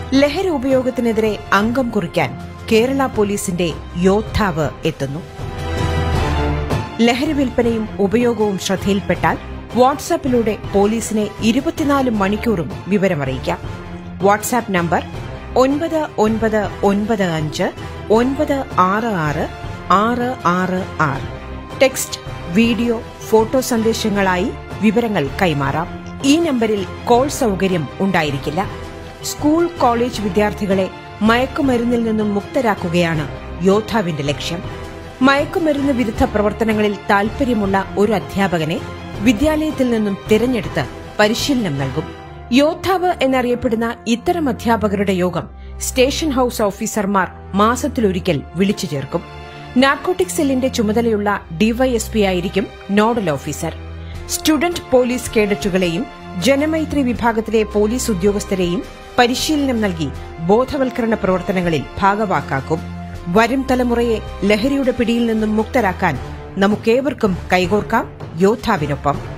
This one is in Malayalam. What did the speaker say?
ലഹരി ഉപയോഗത്തിനെതിരെ അംഗം കുറിക്കാൻ കേരള പോലീസിന്റെ യോദ്ധാവ് എത്തുന്നു ലഹരി വിൽപ്പനയും ഉപയോഗവും ശ്രദ്ധയിൽപ്പെട്ടാൽ വാട്സാപ്പിലൂടെ പോലീസിനെ ഇരുപത്തിനാല് മണിക്കൂറും വിവരമറിയിക്കാം വാട്സാപ്പ് നമ്പർ ഒൻപത് ഒൻപത് ഒൻപത് അഞ്ച് ഒൻപത് ആറ് ആറ് ആറ് ആറ് ആറ് ടെക്സ്റ്റ് വീഡിയോ ഫോട്ടോ സന്ദേശങ്ങളായി വിവരങ്ങൾ കൈമാറാം ഈ നമ്പരിൽ കോൾ സൌകര്യം ഉണ്ടായിരിക്കില്ല സ്കൂൾ കോളേജ് വിദ്യാർത്ഥികളെ മയക്കുമരുന്നിൽ നിന്നും മുക്തരാക്കുകയാണ് യോദ്ധാവിന്റെ ലക്ഷ്യം മയക്കുമരുന്ന് വിരുദ്ധ പ്രവർത്തനങ്ങളിൽ താൽപര്യമുള്ള ഒരു അധ്യാപകനെ വിദ്യാലയത്തിൽ നിന്നും തിരഞ്ഞെടുത്ത് പരിശീലനം നൽകും യോദ്ധാവ് എന്നറിയപ്പെടുന്ന ഇത്തരം അധ്യാപകരുടെ യോഗം സ്റ്റേഷൻ ഹൌസ് ഓഫീസർമാർ മാസത്തിലൊരിക്കൽ വിളിച്ചു ചേർക്കും നാർക്കോട്ടിക് സെല്ലിന്റെ ചുമതലയുള്ള ഡിവൈഎസ്പി ആയിരിക്കും നോഡൽ ഓഫീസർ സ്റ്റുഡന്റ് പോലീസ് കേഡറ്റുകളെയും ജനമൈത്രി വിഭാഗത്തിലെ പോലീസ് ഉദ്യോഗസ്ഥരെയും പരിശീലനം നൽകി ബോധവൽക്കരണ പ്രവർത്തനങ്ങളിൽ ഭാഗവാക്കാക്കും വരും തലമുറയെ ലഹരിയുടെ പിടിയിൽ നിന്നും മുക്തരാക്കാൻ നമുക്കേവർക്കും കൈകോർക്കാം യോദ്ധാവിനൊപ്പം